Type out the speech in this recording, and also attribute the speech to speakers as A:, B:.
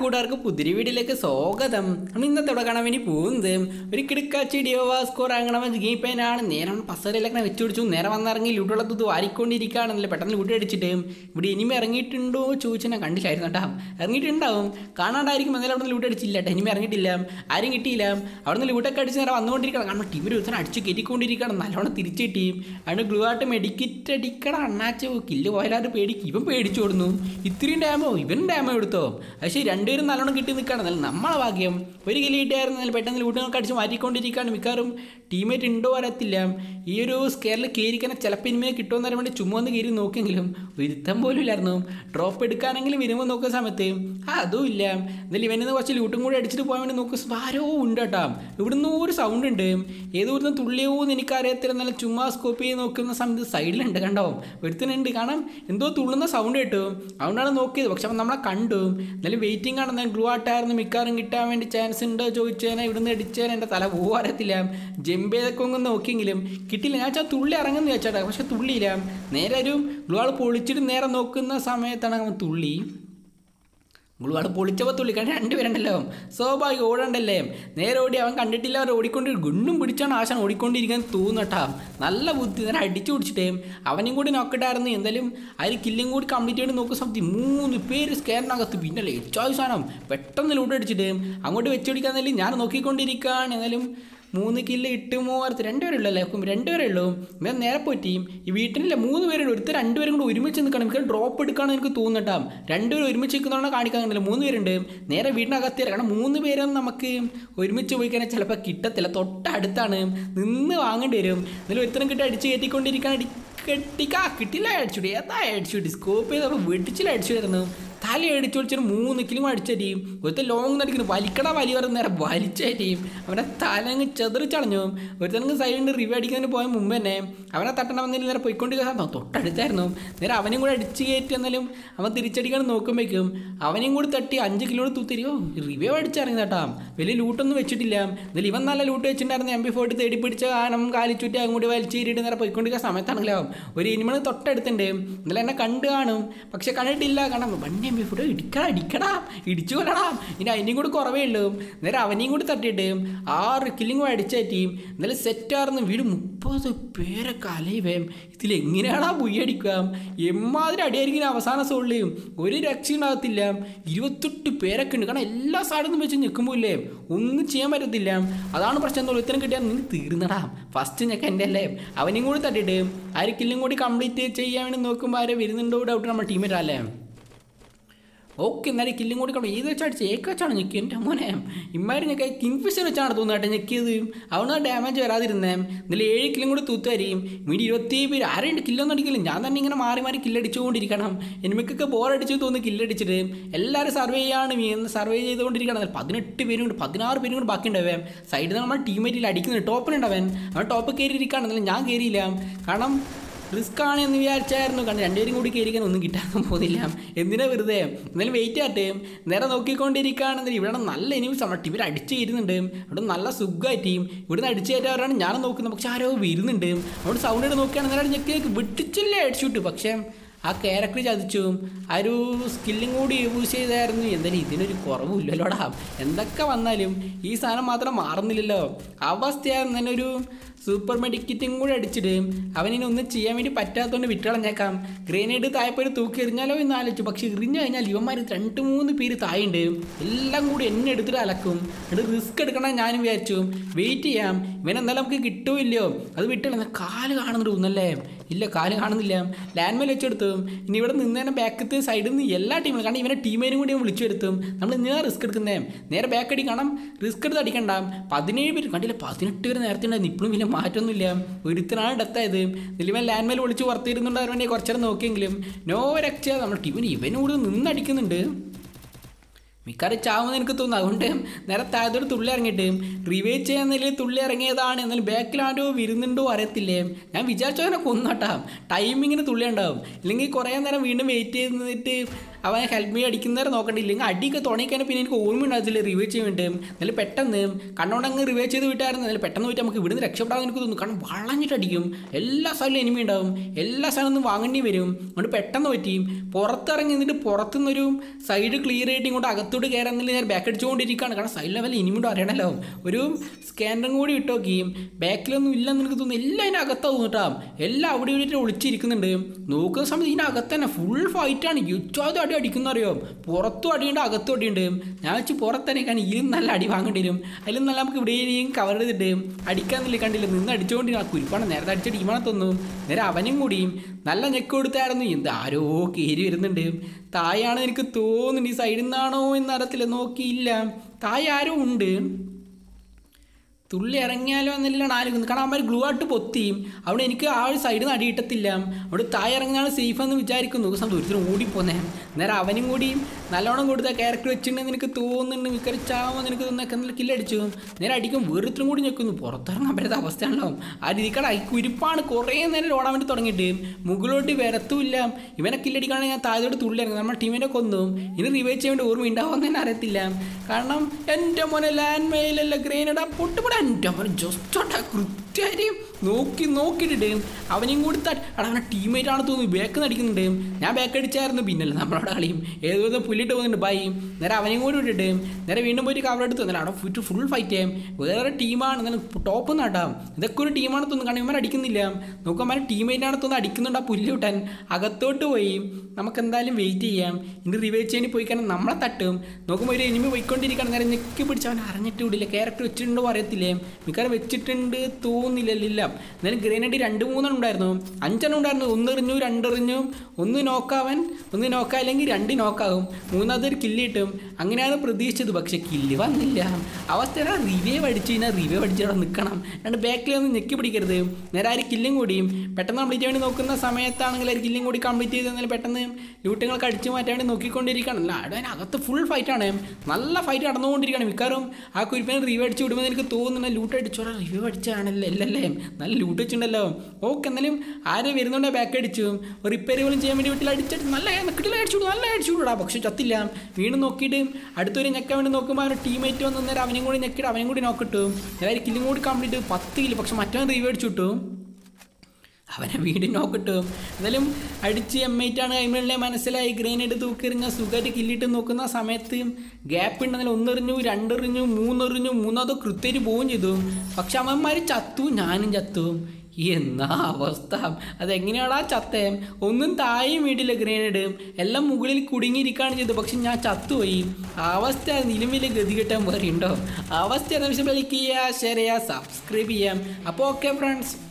A: കൂട്ടുകാർക്ക് പുതിരി വീഡിയോയിലേക്ക് സ്വാഗതം നമ്മൾ ഇന്നത്തെ ഇവിടെ കാണാൻ വേണ്ടി പോകുന്നത് ഒരു കിടക്കാച്ചി ഡിയോവാ സ്കോർ അങ്ങനെ ഗെയിം പെയിനാണ് നേരെ പസറിലൊക്കെ വെച്ച് പിടിച്ചു നേരെ വന്നിറങ്ങി ലൂട്ടുള്ളത് ഇത് വാരിക്കൊണ്ടിരിക്കുകയാണെന്നില്ല പെട്ടെന്ന് ലൂട്ട് അടിച്ചിട്ട് ഇവിടെ ഇനിമ ഇറങ്ങിയിട്ടുണ്ടോ ചോദിച്ചാൽ ഞാൻ കണ്ടില്ലായിരുന്നു കേട്ടോ ഇറങ്ങിയിട്ടുണ്ടാവും കാണാണ്ടായിരിക്കും എന്നാലും അവിടെ നിന്ന് ലൂട്ട് അടിച്ചില്ല കേട്ടോ ഇനിമ ഇറങ്ങിയിട്ടില്ല ആരും കിട്ടിയില്ല അവിടെ നിന്ന് ലൂട്ടൊക്കെ അടിച്ച് നേരെ വന്നുകൊണ്ടിരിക്കണം കാരണം ടീം ഒരു അടിച്ച് കയറ്റിക്കൊണ്ടിരിക്കണം നല്ലോണം തിരിച്ച് കിട്ടിയും അവിടെ ഗ്ലൂ ആയിട്ട് മെഡിക്കറ്റ് അടിക്കണം അണ്ണാച്ചോ കില്ല് പോയാലും പേടിക്കും ഇവൻ പേടിച്ചു കൊടുന്നു ഇത്രയും ഡാമോ ഇവൻ ഡാമോ എടുത്തോ പക്ഷേ രണ്ടുപേരും നല്ലോണം കിട്ടി നിൽക്കുകയാണ് എന്നാലും നമ്മളെ ഭാഗ്യം ഒരു കിലി കിട്ടിയായിരുന്നു എന്നാലും പെട്ടെന്ന് ലൂട്ടുകളൊക്കെ അടിച്ച് മാറ്റിക്കൊണ്ടിരിക്കുകയാണ് മിക്കവാറും ടീമേറ്റ് ഉണ്ടോ അറിയത്തില്ല ഈ ഒരു സ്കെയറിൽ കയറിക്കാൻ ചിലപ്പോൾ ഇനിമേ കിട്ടുമെന്ന് പറയാൻ വേണ്ടി ചുമ്മാ ഒന്ന് കയറി നോക്കിയെങ്കിലും ഒരുത്തം പോലും ഇല്ലായിരുന്നു ഡ്രോപ്പ് എടുക്കാനെങ്കിലും വരുമ്പോൾ നോക്കുന്ന സമയത്ത് ആ അതും ഇല്ല എന്നാലും ഇവനിന്ന് കുറച്ച് ലൂട്ടും കൂടി അടിച്ചിട്ട് പോകാൻ വേണ്ടി നോക്കുക ആരോ ഉണ്ട് കേട്ടോ ഇവിടുന്ന് ഒരു സൗണ്ട് ഉണ്ട് ഏതോ ഇവിടുന്ന് തുള്ളിയോ എന്ന് എനിക്കറിയത്തില്ല എന്നാലും ചുമ്മാ സ്കോപ്പ് ചെയ്ത് നോക്കുന്ന സമയത്ത് സൈഡിലുണ്ട് കണ്ടോ ഒരുത്തനുണ്ട് കാണാം എന്തോ തുള്ളുന്ന സൗണ്ട് കേട്ടു അതുകൊണ്ടാണ് നോക്കിയത് പക്ഷെ അവൻ നമ്മളെ കണ്ടു എന്നാലും വെയിറ്റിംഗ് ആണ് എന്നാൽ ഗ്ലൂ ആട്ടായിരുന്നു മിക്കാറും കിട്ടാൻ വേണ്ടി ചാൻസ് ഉണ്ടോ ചോദിച്ചേനെ ഇവിടുന്ന് അടിച്ചേനെ എൻ്റെ തല പോകാൻ അറിയത്തില്ല ജമ്പ് ചെയ്തൊക്കെ ഒന്ന് നോക്കിയെങ്കിലും കിട്ടിയില്ല ഞാൻ വെച്ചാൽ തുള്ളി ഇറങ്ങുന്നു വെച്ചാട്ടാ പക്ഷെ തുള്ളിയില്ല നേരെ ഒരു ഗ്ലൂ ആൾ പൊളിച്ചിട്ട് നേരെ നോക്കുന്ന സമയത്താണ് അവൻ തുള്ളി ഗുളുവാട് പൊളിച്ചപ്പോൾ തുള്ളി കാരണം രണ്ടുപേരുണ്ടല്ലോ സ്വാഭാവികം ഓടണ്ടല്ലേ നേരെ ഓടി അവൻ കണ്ടിട്ടില്ല അവർ ഓടിക്കൊണ്ട് ഗുണ്ടും പിടിച്ചാണ് ആശാൻ ഓടിക്കൊണ്ടിരിക്കാൻ തോന്നട്ടാ നല്ല ബുദ്ധി നേരെ അടിച്ചു പിടിച്ചിട്ടേ അവനും കൂടി നോക്കട്ടായിരുന്നു എന്തായാലും അതിൽ കില്ലും കൂടി കംപ്ലീറ്റ് ചെയ്ത് നോക്കുന്ന സമയത്ത് മൂന്ന് പേര് സ്കാനകത്ത് പിന്നെ ലേറ്റായ സാധനം പെട്ടെന്ന് ലൂട്ട് അടിച്ചിട്ട് അങ്ങോട്ട് വെച്ചുപിടിക്കാന്നല്ലേ ഞാൻ നോക്കിക്കൊണ്ടിരിക്കുകയാണ് എന്നാലും മൂന്ന് കില്ല് ഇട്ടുമോ അടുത്ത് രണ്ടുപേരേ ഉള്ളൂ അല്ലേ രണ്ടുപേരേ ഉള്ളൂ ഞാൻ നേരെ പോറ്റി ഈ വീട്ടിലില്ല മൂന്ന് പേരുണ്ട് ഒരുത്തർ രണ്ടുപേരും കൂടെ ഒരുമിച്ച് നിൽക്കണം എനിക്ക് ഡ്രോപ്പ് എടുക്കുകയാണ് എനിക്ക് തോന്നട്ടാ രണ്ടുപേരും ഒരുമിച്ച് നിൽക്കുന്നതാണ് കാണിക്കാൻ കഴിയില്ല മൂന്ന് പേരുണ്ട് നേരെ വീടിനകത്ത് കാരണം മൂന്ന് പേരും നമുക്ക് ഒരുമിച്ച് പോയി കഴിഞ്ഞാൽ ചിലപ്പോൾ കിട്ടത്തില്ല തൊട്ടടുത്താണ് നിന്ന് വാങ്ങേണ്ടി വരും എന്നാലും ഒരുത്തരം കിട്ടി അടിച്ച് കയറ്റിക്കൊണ്ടിരിക്കാൻ അടി കെട്ടിക്കാ കിട്ടില്ല അടിച്ചുടി ഏതാ അടിച്ചുടി സ്കോപ്പ് ചെയ്തപ്പോൾ വെടിച്ചില്ല അടിച്ചുമായിരുന്നു തല അടിച്ചു വിളിച്ചൊരു മൂന്ന് കിലും അടിച്ചടിയും ഒരുത്തൻ ലോങ് നടിക്കുന്നു വലിക്കട വലി പറഞ്ഞ നേരം വലിച്ചടിയും അവനെ തലങ്ങ് ചെതറിച്ചളഞ്ഞു ഒരുത്തനങ്ങ് സൈഡിൽ റിവ്യൂ അടിക്കുന്നതിന് പോയ മുമ്പ് തന്നെ അവനെ തട്ടണ വന്നതിന് നേരെ പോയിക്കൊണ്ടിരിക്കുന്ന തൊട്ടടുത്തായിരുന്നു നേരെ അവനും കൂടെ അടിച്ച് കയറ്റി എന്നാലും അവൻ തിരിച്ചടിക്കാൻ നോക്കുമ്പോഴേക്കും അവനെയും കൂടി തട്ടി അഞ്ച് കിലോ തൂത്തിരിയോ റിവ്യൂ അടിച്ചിറങ്ങി കേട്ടാ വലിയ ലൂട്ടൊന്നും വെച്ചിട്ടില്ല എന്നാലും ഇവൻ നല്ല ലൂട്ട് വെച്ചിട്ടുണ്ടായിരുന്നു എം ബി ഫോർട്ടി തേടി പിടിച്ച കാനം കാലിച്ചുറ്റി അങ്ങോട്ട് വലിച്ചേരിയിട്ട് നേരെ പോയിക്കൊണ്ടിരിക്കുന്ന സമയത്താണെങ്കിലോ ഒരു ഇനിമണ് തൊട്ടടുത്തുണ്ട് എന്നാലും എന്നെ കണ്ടു കാണും പക്ഷെ കണ്ടിട്ടില്ല കാരണം വണ്ടി എം ബി ഫോട്ടോ ഇടിക്കടാ ഇടിക്കടാ ഇടിച്ചു കൊല്ലടാ ഇനി അതിനെയും കൂടി കുറവേ ഉള്ളൂ നേരെ അവനെയും കൂടി തട്ടിയിട്ട് ആറ് കില്ലിങ് അടിച്ചേറ്റിയും എന്നാലും സെറ്റായിരുന്നു വീട് മുപ്പത് പേരൊക്കെ അലയുവേം ഇതിൽ എങ്ങനെയാണാ പുയ്യടിക്കുക എമ്മാതിരി അടിയായിരിക്കും അവസാന സോളിലും ഒരു രക്ഷയുണ്ടാകത്തില്ല ഇരുപത്തെട്ട് പേരൊക്കെ ഉണ്ട് കാരണം എല്ലാ സാധനത്തും വെച്ച് നിൽക്കുമ്പോൾ ഇല്ലേ ഒന്നും ചെയ്യാൻ പറ്റത്തില്ല അതാണ് പ്രശ്നം എന്നുള്ളൂ ഇത്തരം കിട്ടിയാൽ നീ തീർന്നടാ ഫസ്റ്റ് ഞെക്ക എൻ്റെ അല്ലേ അവനെയും കൂടി തട്ടിയിട്ട് ആര് കില്ലും കൂടി കംപ്ലീറ്റ് ചെയ്യാൻ വേണ്ടി നോക്കുമ്പോൾ ആരെ വരുന്നുണ്ടോ ഡൗട്ട് നമ്മുടെ ടീമേറ്റല്ലേ ഓക്കെ എന്നാലും കില്ലും കൂടി കൊണ്ട് ഏത് വെച്ചാൽ ചേക്ക് വെച്ചാണ് ഞെക്കി എൻ്റെ മോനെ ഇമ്മാരി ഞെക്ക കിങ് ഫിഷർ വെച്ചാണ് തോന്നുന്നത് ഞെക്കിയത് അവിടെ ഡാമേജ് വരാതിരുന്നേ എന്നാലും ഏഴ് കില്ലും കൂടി തൂത്തുവരെയും വീട് ഇരുപത്തി പേര് ആരെയും കില്ലൊന്നും അടിക്കില്ല ഞാൻ തന്നെ ഇങ്ങനെ മാറി മാറി കില്ലടിച്ചുകൊണ്ടിരിക്കണം എനിക്കൊക്കെ ബോറടിച്ച് തോന്നുന്നു കില്ലടിച്ചിട്ട് എല്ലാവരും സർവേ ചെയ്യാണ് സർവേ ചെയ്തുകൊണ്ടിരിക്കണം പതിനെട്ട് പേരും കൂടി പതിനാറ് പേരും കൂടി ബാക്കി ഉണ്ടാവേ സൈഡിൽ നിന്ന് നമ്മൾ ടീമേറ്റിൽ അടിക്കുന്നത് ടോപ്പിലുണ്ടാവൻ അവൻ ടോപ്പ് കയറിയിരിക്കുകയാണെന്നല്ല ഞാൻ കയറിയില്ല കാരണം റിസ്ക് ആണ് എന്ന് വിചാരിച്ചായിരുന്നു കാരണം രണ്ടുപേരും കൂടി കയറിക്കാൻ ഒന്നും കിട്ടാൻ പോകുന്നില്ല എന്തിനാ വെറുതെ എന്നാലും വെയിറ്റ് ആട്ടെ നേരെ നോക്കിക്കൊണ്ടിരിക്കുകയാണെങ്കിൽ ഇവിടെ നല്ല എനിമീസ് നമ്മുടെ ടീമിൽ അടിച്ച് കയറുന്നുണ്ട് അവിടെ നല്ല സുഖമായി ടീം ഇവിടുന്ന് അടിച്ച് കയറ്റാറാണ് ഞാൻ നോക്കുന്നത് പക്ഷെ ആരോ വരുന്നുണ്ട് അവിടെ സൗണ്ട് ഇട്ട് നോക്കുകയാണെങ്കിൽ നേരെ ഞെക്കി വിട്ടിച്ചില്ലേ അടിച്ചുവിട്ടു പക്ഷേ ആ ക്യാരക്ടർ ചതിച്ചു ആ ഒരു സ്കില്ലും കൂടി യൂസ് ചെയ്തായിരുന്നു എന്തായാലും ഇതിനൊരു കുറവില്ലല്ലോടാ എന്തൊക്കെ വന്നാലും ഈ സാധനം മാത്രം മാറുന്നില്ലല്ലോ അവസ്ഥയായിരുന്നു തന്നെ ഒരു സൂപ്പർ മെഡിക്കറ്റും കൂടെ അടിച്ചിട്ട് അവനിനി ഒന്നും ചെയ്യാൻ വേണ്ടി പറ്റാത്തതുകൊണ്ട് വിട്ടുകളഞ്ഞേക്കാം ഗ്രനേഡ് തായപ്പൊരു തൂക്കി എറിഞ്ഞാലോ എന്ന് ആലോചിച്ചു പക്ഷെ എറിഞ്ഞു കഴിഞ്ഞാൽ ഇവന്മാർ രണ്ട് മൂന്ന് പേര് തായുണ്ട് എല്ലാം കൂടി എന്നെ എടുത്തിട്ട് അലക്കും എന്നിട്ട് റിസ്ക് എടുക്കണം ഞാനും വിചാരിച്ചു വെയിറ്റ് ചെയ്യാം ഇവനെന്തായാലും നമുക്ക് കിട്ടുമില്ലയോ അത് വിട്ടുകളഞ്ഞ കാല് കാണുന്നുണ്ട് തോന്നല്ലേ ഇല്ല കാല് കാണുന്നില്ല ലാൻഡ് മേൽ വെച്ചെടുത്തു ഇനി ഇവിടെ നിന്ന് തന്നെ ബാക്കത്ത് സൈഡിൽ നിന്ന് എല്ലാ ടീമും കാരണം ഇവനെ ടീമേനും കൂടി വിളിച്ചു വരുത്തും നമ്മൾ ഇങ്ങനെ റിസ്ക് എടുക്കുന്നേ നേരെ ബാക്ക് അടി കാണാം റിസ്ക് എടുത്ത് അടിക്കണ്ട പതിനേഴ് പേര് കണ്ടില്ല പതിനെട്ട് പേര് നേരത്തെ ഉണ്ടായിരുന്നു ഇപ്പോഴും വലിയ മാറ്റമൊന്നുമില്ല ഒരുത്തനാണ് ഡെത്തായത് നിലവൻ ലാൻഡ് മേൽ വിളിച്ച് പുറത്തിരുന്നുണ്ടായിരുന്നു വേണ്ടി കുറച്ചേരം നോക്കിയെങ്കിലും നോ രക്ഷ നമ്മുടെ ടീമിന് ഇവനോട് നിന്നടിക്കുന്നുണ്ട് മിക്കവാറും ചാവുമെന്ന് എനിക്ക് തോന്നുന്നു അതുകൊണ്ട് നേരെ താഴത്തോട് തുള്ളി ഇറങ്ങിയിട്ട് റിവൈവ് ചെയ്യാൻ നിലയിൽ തുള്ളി ഇറങ്ങിയതാണ് എന്നാലും ബാക്കിലാണ്ടോ വരുന്നുണ്ടോ അറിയത്തില്ലേ ഞാൻ വിചാരിച്ചോ തന്നെ കൊന്നോട്ടാ ടൈമിങ്ങിന് തുള്ളി ഉണ്ടാവും ഇല്ലെങ്കിൽ കുറേ നേരം വീണ്ടും വെയിറ്റ് ചെയ്ത് നിന്നിട്ട് അവൻ ഹെൽപ്പ് മീ അടിക്കുന്നവരെ നോക്കണ്ടില്ലെങ്കിൽ അടിയൊക്കെ തുടങ്ങിക്കാൻ പിന്നെ എനിക്ക് ഓർമ്മ ഉണ്ടാകത്തില്ല റിവൈവ് ചെയ്യാൻ വേണ്ടി എന്നാലും പെട്ടെന്ന് കണ്ണോണ്ടങ്ങ് റിവൈവ് ചെയ്ത് വിട്ടായിരുന്നു എന്നാലും പെട്ടെന്ന് പോയിട്ട് നമുക്ക് ഇവിടുന്ന് രക്ഷപ്പെടാൻ എനിക്ക് തോന്നുന്നു കാരണം വളഞ്ഞിട്ട് അടിക്കും എല്ലാ സ്ഥലവും എനിമി ഉണ്ടാവും എല്ലാ സ്ഥലത്തും നിന്നും വാങ്ങേണ്ടി വരും അതുകൊണ്ട് പെട്ടെന്ന് പറ്റിയും പുറത്തിറങ്ങി നിന്നിട്ട് പുറത്തുനിന്നൊരു സൈഡ് ക്ലിയർ ആയിട്ട് ഇങ്ങോട്ട് അകത്തോട്ട് കയറാന്നില്ല ഞാൻ ബാക്ക് അടിച്ചുകൊണ്ടിരിക്കുകയാണ് കാരണം സൈഡ് ലെവൽ ഇനിമോട്ട് അറിയണല്ലോ ഒരു സ്കാനറും കൂടി ഇട്ട് നോക്കിയും ബാക്കിലൊന്നും ഇല്ലെന്ന് എനിക്ക് തോന്നുന്നു എല്ലാം അതിൻ്റെ അകത്താവും കേട്ടോ എല്ലാം അവിടെ ഇവിടെ ഒളിച്ചിരിക്കുന്നുണ്ട് നോക്കുന്ന സമയത്ത് ഇതിനകത്ത് തന്നെ ഫുൾ ഫൈറ്റാണ് യുച്ചാതും അടി അടിക്കുന്ന അറിയോ പുറത്തും അടിയുണ്ട് അകത്തും അടിയുണ്ട് ഞാൻ വെച്ച് പുറത്തന്നെ കാരണം ഇതിലും നല്ല അടി വാങ്ങേണ്ടി വരും അതിലും നല്ല നമുക്ക് ഇവിടെയും കവർ ചെയ്തിട്ട് അടിക്കാന്നില്ല കണ്ടില്ല നിന്ന് അടിച്ചുകൊണ്ട് ആ കുരിപ്പാണ് നേരത്തെ അടിച്ച ടീമാണ് തോന്നുന്നു നേരെ അവനും കൂടിയും നല്ല ഞെക്ക് കൊടുത്തായിരുന്നു എന്ത് ആരോ കയറി വരുന്നുണ്ട് തായാണ് എനിക്ക് തോന്നുന്നുണ്ട് ഈ സൈഡിൽ നിന്നാണോ എന്നറിയത്തില്ല നോക്കിയില്ല തായ ആരോ ഉണ്ട് തുള്ളി ഇറങ്ങിയാലോ എന്നില്ലാണ് ആലോചിക്കുന്നത് കാരണം അവന്മാർ ഗ്ലൂ ആയിട്ട് പൊത്തിയും അവിടെ എനിക്ക് ആ ഒരു സൈഡിൽ നിന്ന് അടിയിട്ടത്തില്ല അവിടെ താഴെ ഇറങ്ങുന്നതാണ് സേഫ് എന്ന് വിചാരിക്കുന്നു ദിവസം ദൂരത്തിന് ഓടിപ്പോന്നേ നേരെ അവനും കൂടി നല്ലോണം കൊടുത്ത ക്യാരക്ടർ വെച്ചിട്ടുണ്ടെന്ന് എനിക്ക് തോന്നുന്നുണ്ട് മിക്കരിച്ചാവുമെന്ന് എനിക്ക് തോന്നുന്നു എന്നുള്ള കില്ലടിച്ചു നേരെ അടിക്കും വേറൊരുത്തരും കൂടി ഞെക്കുന്നു പുറത്തിറങ്ങാൻ പറ്റാത്ത അവസ്ഥയാണല്ലോ ആ രീതിക്കട ഈ കുരിപ്പാണ് കുറേ നേരം ഓടാൻ വേണ്ടി തുടങ്ങിയിട്ട് മുകളിലോട്ട് വരത്തുമില്ല ഇവനെ കില്ലടിക്കുകയാണെങ്കിൽ ഞാൻ താഴോട്ട് തുള്ളി ഇറങ്ങി നമ്മുടെ ടീമിനെ കൊന്നു ഇനി റിവൈവ് ചെയ്യാൻ വേണ്ടി ഓർമ്മ ഉണ്ടാവുമെന്ന് തന്നെ അറിയത്തില്ല കാരണം എൻ്റെ മോനെ ലാൻഡ് മെയിലല്ല ഗ്രേനഡ പൊട്ടുപൊട എൻ്റെ മോനെ ജസ്റ്റ് കൃത്യമായിട്ട് നോക്കി നോക്കിയിട്ടിട്ട് അവനെയും കൂടി തട്ടി എടാ അവനെ ടീമേറ്റ് ആണ് തോന്നുന്നു ബാക്ക് അടിക്കുന്നുണ്ട് ഞാൻ ബാക്ക് അടിച്ചായിരുന്നു പിന്നല്ല നമ്മളവിടെ കളിയും ഏതോ ഏതോ പുല്ലിട്ട് പോകുന്നുണ്ട് ബൈ നേരെ അവനെയും കൂടി വിട്ടിട്ട് നേരെ വീണ്ടും പോയിട്ട് കവർ എടുത്ത് വന്നില്ല അവിടെ ഫുറ്റ് ഫുൾ ഫൈറ്റ് ചെയ്യാം വേറെ ടീമാണ് എന്നാലും ടോപ്പ് നട്ടാം ഇതൊക്കെ ഒരു ടീമാണ് തോന്നുന്നു കാരണം ഇവന്മാർ അടിക്കുന്നില്ല നോക്കുമ്പോൾ ടീമേറ്റ് ആണ് തോന്നുന്നു അടിക്കുന്നുണ്ട് ആ പുല്ല് വിട്ടാൻ അകത്തോട്ട് പോയി നമുക്ക് എന്തായാലും വെയിറ്റ് ചെയ്യാം ഇനി റിവൈവ് ചെയ്യാൻ പോയി കാരണം നമ്മളെ തട്ടും നോക്കുമ്പോൾ ഒരു എനിമി പോയിക്കൊണ്ടിരിക്കുകയാണ് നേരെ ഞെക്കി പിടിച്ച് അവൻ അറിഞ്ഞിട്ട് വിടില്ല ക്യാരക്ടർ വെച്ചിട്ടുണ്ടോ അറിയത്തില്ലേ മിക്കവാറും വെച്ചിട്ടുണ്ട് തോന്നില്ല എന്നാലും ഗ്രനേഡ് രണ്ട് മൂന്നെണ്ണം ഉണ്ടായിരുന്നു അഞ്ചെണ്ണം ഉണ്ടായിരുന്നു ഒന്നെറിഞ്ഞു രണ്ടെറിഞ്ഞു ഒന്ന് നോക്കാവൻ ഒന്ന് നോക്കാല്ലെങ്കിൽ രണ്ട് നോക്കാവും മൂന്നാമത് ഒരു കില്ല് കിട്ടും അങ്ങനെയാണ് പ്രതീക്ഷിച്ചത് പക്ഷെ കില്ല് വന്നില്ല അവസ്ഥ റിവൈവ് അടിച്ചു കഴിഞ്ഞാൽ റിവൈവ് അടിച്ചവിടെ നിൽക്കണം രണ്ട് ബാക്കിൽ ഒന്ന് ഞെക്കി പിടിക്കരുത് നേരെ ആ ഒരു കില്ലും കൂടിയും പെട്ടെന്ന് കംപ്ലീറ്റ് വേണ്ടി നോക്കുന്ന സമയത്താണെങ്കിൽ ഒരു കില്ലും കൂടി കംപ്ലീറ്റ് ചെയ്ത് കഴിഞ്ഞാൽ പെട്ടെന്ന് ലൂട്ടുകളൊക്കെ അടിച്ചു മാറ്റാൻ വേണ്ടി നോക്കിക്കൊണ്ടിരിക്കുകയാണ് അല്ല അവിടെ അതിനകത്ത് ഫുൾ ഫൈറ്റാണ് നല്ല ഫൈറ്റ് നടന്നുകൊണ്ടിരിക്കുകയാണ് മിക്കവാറും ആ കുരിപ്പിനെ റിവ്യൂ അടിച്ച് വിടുമെന്ന് എനിക്ക് തോന്നുന്നു ലൂട്ട് അടിച്ചോളാം റിവ്യൂ അടിച്ചാണല്ലോ അല്ലല്ലേ നല്ല ലൂട്ട് വെച്ചിട്ടുണ്ടല്ലോ ഓക്കെ എന്നാലും ആരെ വരുന്നുണ്ടെ ബാക്ക് അടിച്ചു റിപ്പയർ പോലും ചെയ്യാൻ വേണ്ടി വീട്ടിൽ അടിച്ചിട്ട് നല്ല കിട്ടില്ല അടിച്ചു വിടും നല്ല അടിച്ചു വിടാ പക്ഷെ ചത്തില്ല വീണ്ടും നോക്കിയിട്ട് അടുത്തൊരു ഞെക്കാൻ വേണ്ടി നോക്കുമ്പോൾ അവൻ്റെ ടീമേറ്റ് വന്ന് നേരം അവനും കൂടി ഞെക്കിയിട്ട് അവനും കൂടി നോക്കിട്ടു അതായത് കില്ലും കൂടി കംപ്ലീറ്റ് പത്ത് കില്ല് പക്ഷെ മറ്റവൻ റിവ്യൂ അടിച്ചു വിട്ടു അവനെ വീണ്ടും നോക്കിട്ടും എന്നാലും അടിച്ച് എമ്മേറ്റാണ് കൈമളിലെ മനസ്സിലായി ഗ്രേനേഡ് തൂക്കെറിഞ്ഞ സുഖമായിട്ട് കില്ലിട്ട് നോക്കുന്ന സമയത്ത് ഗ്യാപ്പ് ഉണ്ടെന്നാലും ഒന്നെറിഞ്ഞു രണ്ടെറിഞ്ഞു മൂന്നെറിഞ്ഞു മൂന്നാമതോ കൃത്യമായിട്ട് പോവുകയും ചെയ്തു പക്ഷെ അവന്മാർ ചത്തു ഞാനും ചത്തു എന്നാ അവസ്ഥ അതെങ്ങനെയാടാ ചത്തേ ഒന്നും താഴെയും വീട്ടില്ല ഗ്രേനേഡ് എല്ലാം മുകളിൽ കുടുങ്ങിയിരിക്കുകയാണ് ചെയ്തത് പക്ഷെ ഞാൻ ചത്തുപോയി അവസ്ഥ ഇതിലും വലിയ ഗതികെട്ടാൻ വേറെ ഉണ്ടോ അവസ്ഥ ലൈക്ക് ചെയ്യുക ഷെയർ ചെയ്യുക സബ്സ്ക്രൈബ് ചെയ്യാം അപ്പോൾ ഓക്കെ ഫ്രണ്ട്സ്